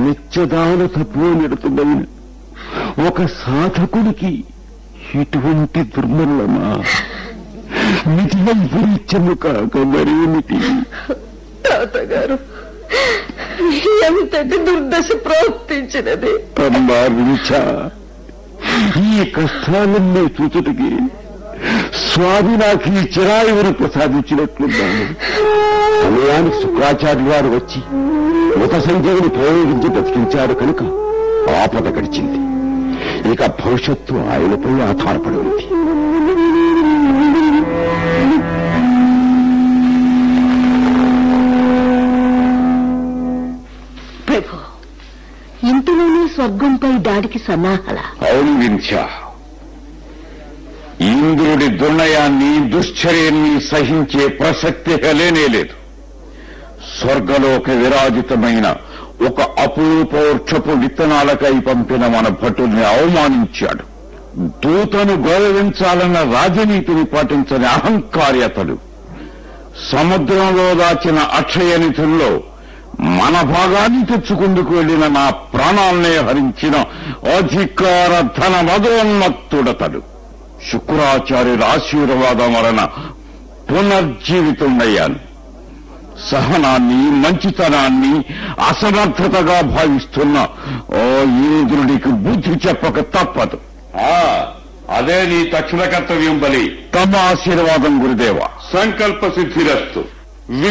నిత్యదాన తపోనిడుతున్న ఒక సాధకుడికి ఇటువంటి దుర్మరణమా నిజం పురిచ్చము కాక మరేమిటి తాతగారు ఎంతటి దుర్దశ ప్రవర్తించినది అమ్మా రుచ ఈ కష్టాలన్నీ చూచుటకి స్వామి నాకు ఈ చిరాయువుని ప్రసాదించినట్లున్నాను సమయానికి శుక్రాచార్యులు వారు వచ్చి మృత సంజయుని ప్రయోగించి బ్రతికించారు కనుక ఆపద గడిచింది ఇక భవిష్యత్తు ఆయనపై ఆధారపడి ఉంది ప్రభు ఇంటిలోనే స్వర్గంపై దాడికి సన్నాహల అవును వింధ్య ఇంద్రుడి దుర్నయాన్ని దుశ్చర్యాన్ని సహించే ప్రసక్తి లేనే లేదు స్వర్గలోక విరాజితమైన ఒక అపూర్వోక్షపు విత్తనాలకై పంపిన మన భటుల్ని అవమానించాడు దూతను గౌరవించాలన్న రాజనీతిని పాటించని అహంకార్యతలు సముద్రంలో దాచిన అక్షయ నిధుల్లో మన భాగాన్ని తెచ్చుకుందుకు వెళ్లిన నా ప్రాణాలనే హరించిన అధికార ధన మదోన్మత్తుడతడు శుక్రాచార్యుల ఆశీర్వాదం వలన పునర్జీవితుడయ్యాను సహనాన్ని మంచితనాన్ని అసమర్థతగా భావిస్తున్న ఓ ఇంద్రుడికి బుద్ధి చెప్పక తప్పదు అదే నీ తక్షణ కర్తవ్యం బలి తమ ఆశీర్వాదం గురుదేవా సంకల్ప సిద్ధిరస్తు